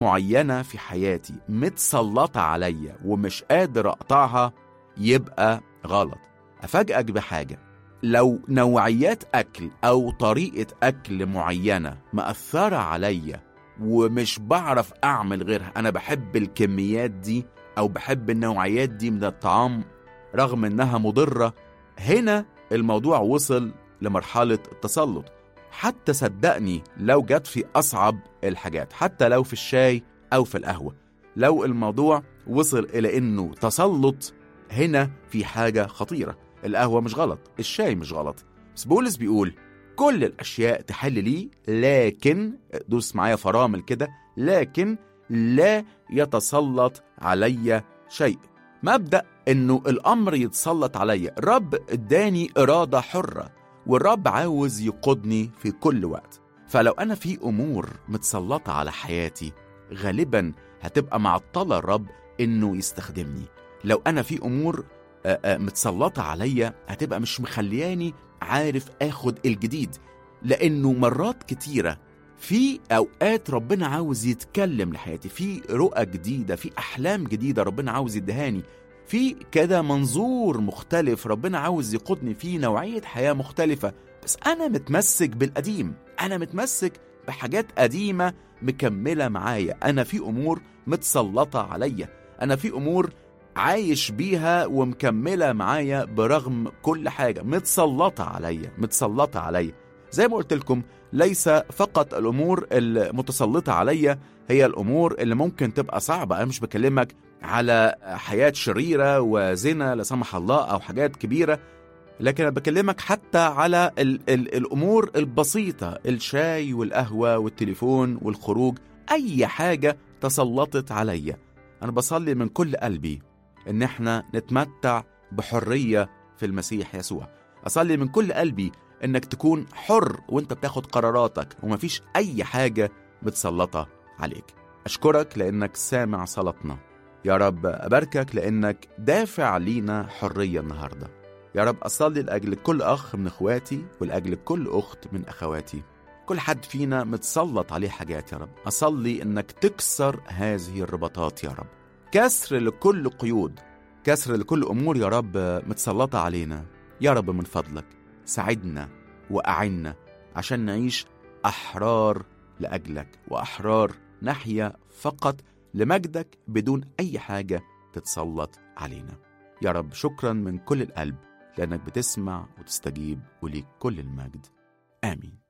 معينة في حياتي متسلطة عليا ومش قادر أقطعها يبقى غلط أفاجئك بحاجة لو نوعيات أكل أو طريقة أكل معينة مأثرة عليا ومش بعرف أعمل غيرها أنا بحب الكميات دي أو بحب النوعيات دي من الطعام رغم إنها مضرة هنا الموضوع وصل لمرحلة التسلط حتى صدقني لو جت في أصعب الحاجات حتى لو في الشاي أو في القهوة لو الموضوع وصل إلى إنه تسلط هنا في حاجة خطيرة القهوة مش غلط الشاي مش غلط بس بولس بيقول كل الأشياء تحل لي لكن دوس معايا فرامل كده لكن لا يتسلط علي شيء مبدأ إنه الأمر يتسلط عليا الرب اداني إرادة حرة والرب عاوز يقودني في كل وقت فلو أنا في أمور متسلطة على حياتي غالبا هتبقى معطلة الرب إنه يستخدمني لو أنا في أمور آه، آه، متسلطة عليا هتبقى مش مخلياني عارف آخد الجديد لأنه مرات كتيرة في أوقات ربنا عاوز يتكلم لحياتي في رؤى جديدة في أحلام جديدة ربنا عاوز يدهاني في كده منظور مختلف ربنا عاوز يقودني فيه نوعية حياة مختلفة بس أنا متمسك بالقديم أنا متمسك بحاجات قديمة مكملة معايا أنا في أمور متسلطة عليا أنا في أمور عايش بيها ومكملة معايا برغم كل حاجة متسلطة عليا متسلطة عليا زي ما قلت لكم ليس فقط الأمور المتسلطة عليا هي الأمور اللي ممكن تبقى صعبة أنا مش بكلمك على حياة شريرة وزنا لا سمح الله أو حاجات كبيرة لكن أنا بكلمك حتى على ال ال الأمور البسيطة الشاي والقهوة والتليفون والخروج أي حاجة تسلطت عليا أنا بصلي من كل قلبي إن إحنا نتمتع بحرية في المسيح يسوع أصلي من كل قلبي إنك تكون حر وإنت بتاخد قراراتك ومفيش أي حاجة متسلطة عليك أشكرك لأنك سامع صلاتنا يا رب أباركك لأنك دافع لينا حرية النهاردة يا رب أصلي لأجل كل أخ من إخواتي ولأجل كل أخت من أخواتي كل حد فينا متسلط عليه حاجات يا رب أصلي إنك تكسر هذه الرباطات يا رب كسر لكل قيود كسر لكل أمور يا رب متسلطة علينا يا رب من فضلك ساعدنا وأعنا عشان نعيش أحرار لأجلك وأحرار نحيا فقط لمجدك بدون أي حاجة تتسلط علينا يا رب شكرا من كل القلب لأنك بتسمع وتستجيب وليك كل المجد آمين